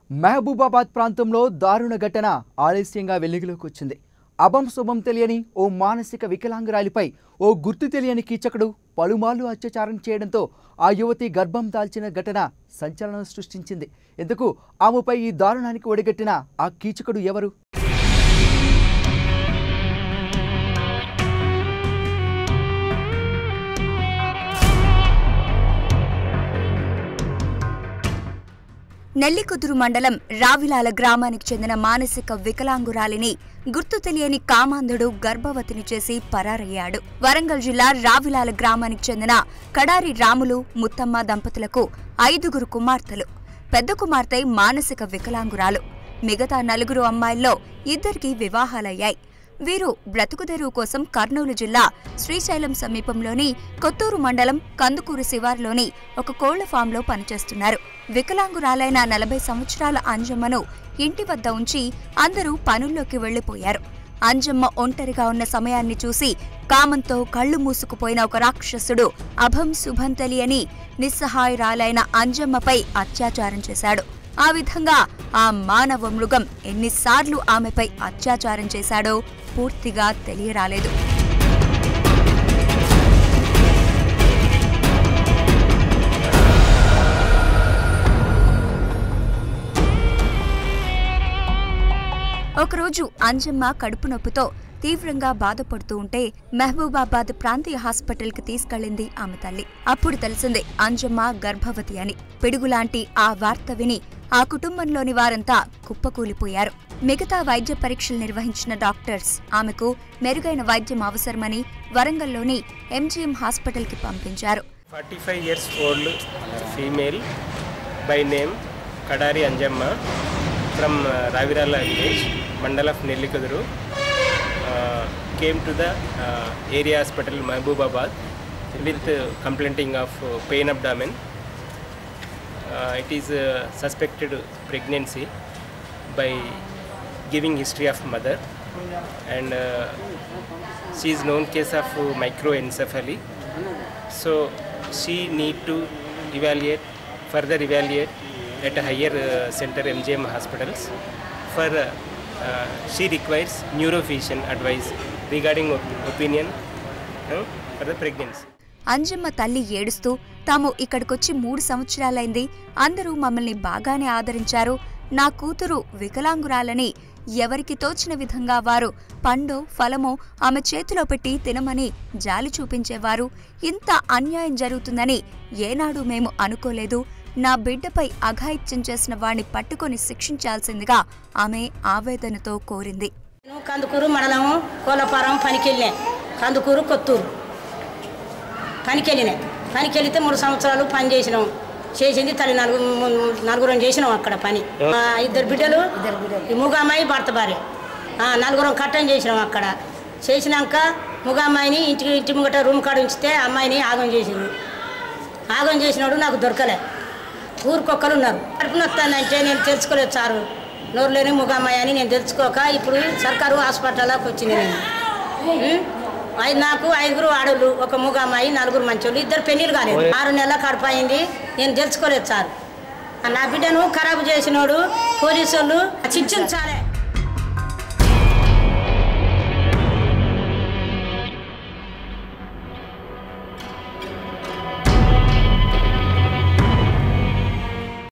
మహబూబాబాద్ ప్రాంతంలో దారుణ ఘటన ఆలస్యంగా వెలుగులోకి వచ్చింది అభం శుభం తెలియని ఓ మానసిక వికలాంగురాలిపై ఓ గుర్తు తెలియని కీచకుడు పలుమార్లు అత్యాచారం చేయడంతో ఆ యువతి గర్భం దాల్చిన ఘటన సంచలనం సృష్టించింది ఎందుకు ఆమెపై ఈ దారుణానికి ఒడిగట్టిన ఆ కీచకుడు ఎవరు నెల్లికుదురు మండలం రావిలాల గ్రామానికి చెందిన మానసిక వికలాంగురాలిని గుర్తు తెలియని కామాంధుడు గర్భవతిని చేసి పరారయ్యాడు వరంగల్ జిల్లా రావిలాల గ్రామానికి చెందిన కడారి రాములు ముత్తమ్మ దంపతులకు ఐదుగురు కుమార్తెలు పెద్ద కుమార్తె మానసిక వికలాంగురాలు మిగతా నలుగురు అమ్మాయిల్లో ఇద్దరికి వివాహాలయ్యాయి వీరు బ్రతుకుదెరువు కోసం కర్నూలు జిల్లా శ్రీశైలం సమీపంలోని కొత్తూరు మండలం కందుకూరు శివారులోని ఒక కోళ్ల ఫామ్లో పనిచేస్తున్నారు వికలాంగురాలైన నలభై సంవత్సరాల అంజమ్మను ఇంటి వద్ద ఉంచి అందరూ పనుల్లోకి వెళ్లిపోయారు అంజమ్మ ఒంటరిగా ఉన్న సమయాన్ని చూసి కామంతో కళ్ళు మూసుకుపోయిన ఒక రాక్షసుడు అభం శుభం తెలియని నిస్సహాయురాలైన అంజమ్మపై అత్యాచారం చేశాడు ఆ విధంగా ఆ మానవ మృగం ఎన్నిసార్లు ఆమెపై అత్యాచారం చేశాడో పూర్తిగా తెలియరాలేదు ఒకరోజు అంజమ్మ కడుపు నొప్పితో తీవ్రంగా బాధపడుతూ ఉంటే మహబూబాబాద్ ప్రాంతీయ హాస్పిటల్కి తీసుకెళ్లింది ఆమె తల్లి అప్పుడు తెలిసింది అంజమ్మ గర్భవతి అని పిడుగులాంటి ఆ వార్త విని ఆ కుటుంబంలోని వారంతా కుప్పకూలిపోయారు మిగతా వైద్య పరీక్షలు నిర్వహించిన డాక్టర్స్ ఆమెకు మెరుగైన వైద్యం అవసరమని వరంగల్లోని ఎంజీఎం హాస్పిటల్కి పంపించారు 45 years old female by name Kadari Anjamma from uh, Ravirala village, Mandal of Nellikuduru, uh, came to the uh, area hospital Mahbubabad with uh, complaining of uh, pain abdomen. Uh, it is uh, suspected pregnancy by giving history of mother and uh, she is known case of uh, microencephaly so she need to evaluate further evaluate at a higher uh, center mgm hospitals for uh, uh, she requires neurophysician advice regarding op- opinion uh, for the pregnancy Anjamma తల్లి ఏడుస్తూ తాము ఇక్కడికొచ్చి మూడు సంవత్సరాలైంది అందరూ మమ్మల్ని బాగానే ఆదరించారు నా కూతురు వికలాంగురాలని ఎవరికి తోచిన విధంగా వారు పండో ఫలమో ఆమె చేతిలో పెట్టి తినమని జాలి చూపించేవారు ఇంత అన్యాయం జరుగుతుందని ఏనాడు మేము అనుకోలేదు నా బిడ్డపై అఘాయిత్యం చేసిన వాణ్ణి పట్టుకొని శిక్షించాల్సిందిగా ఆమె ఆవేదనతో కోరింది నేను కందుకూరు మండలం కోలపారం పనికి వెళ్ళినా కందుకూరు కొత్తూరు పనికి వెళ్ళినాయి పనికి వెళితే మూడు సంవత్సరాలు పని చేసినాం చేసింది తల్లి నలుగురు నలుగురం చేసినాం అక్కడ పని మా ఇద్దరు బిడ్డలు ఈ మూగమ్మాయి భర్త భార్య ఆ, నలుగురం కట్టం చేసినాం అక్కడ చేసినాక మూగమ్మాయిని ఇంటికి ఇంటి ముంగట రూమ్ కాడ ఉంచితే అమ్మాయిని ఆగం చేసింది ఆగం చేసినాడు నాకు దొరకలే ఊరికొక్కరు ఉన్నారు కడుపు నొత్తానంటే నేను తెలుసుకోలేదు సారు నోరు లేని ముగమ్మాయి అని నేను తెలుసుకోక ఇప్పుడు సర్కారు హాస్పిటల్లోకి వచ్చింది నేను ఉం? ఐదు నాకు ఐదుగురు ఆడోళ్ళు ఒక ముగమ్మాయి నలుగురు మంచోళ్ళు ఇద్దరు పెళ్ళిళ్ళు కాలేదు ఆరు నెలల కడుపు అయింది నేను తెలుసుకోలేదు సార్ నా బిడ్డను ఖరాబు చేసినోడు పోలీసు వాళ్ళు శిక్షించాలి